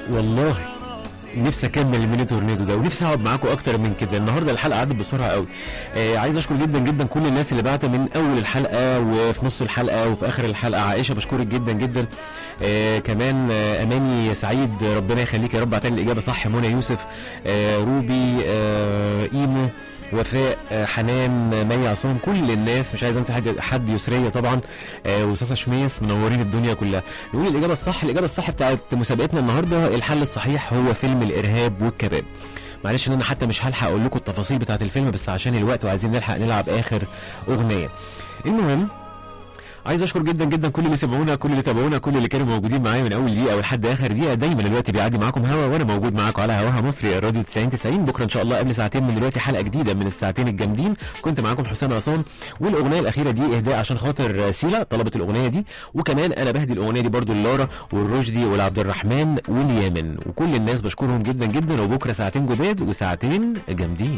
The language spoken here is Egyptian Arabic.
والله نفسي اكمل الميني تورنيدو ده ونفسي اقعد معاكم اكتر من كده النهارده الحلقه عدت بسرعه قوي آه عايز اشكر جدا جدا كل الناس اللي بعت من اول الحلقه وفي نص الحلقه وفي اخر الحلقه عائشه بشكرك جدا جدا آه كمان آه اماني سعيد ربنا يخليك يا رب اعتني الاجابه صح منى يوسف آه روبي آه ايمو وفاء آه، حنان مي عصام كل الناس مش عايز انسى حد حد يسريه طبعا آه، واستاذه شميس منورين الدنيا كلها نقول الاجابه الصح الاجابه الصح بتاعت مسابقتنا النهارده الحل الصحيح هو فيلم الارهاب والكباب معلش ان انا حتى مش هلحق اقول لكم التفاصيل بتاعت الفيلم بس عشان الوقت وعايزين نلحق نلعب اخر اغنيه المهم عايز اشكر جدا جدا كل اللي سمعونا كل اللي تابعونا كل اللي كانوا موجودين معايا من اول دقيقه ولحد اخر دقيقه دايما الوقت بيعدي معاكم هوا وانا موجود معاكم على هواها مصري الراديو 90 90 بكره ان شاء الله قبل ساعتين من دلوقتي حلقه جديده من الساعتين الجامدين كنت معاكم حسام عصام والاغنيه الاخيره دي اهداء عشان خاطر سيلا طلبت الاغنيه دي وكمان انا بهدي الاغنيه دي برضو للارا والرشدي والعبد الرحمن واليمن وكل الناس بشكرهم جدا جدا وبكره ساعتين جداد وساعتين جامدين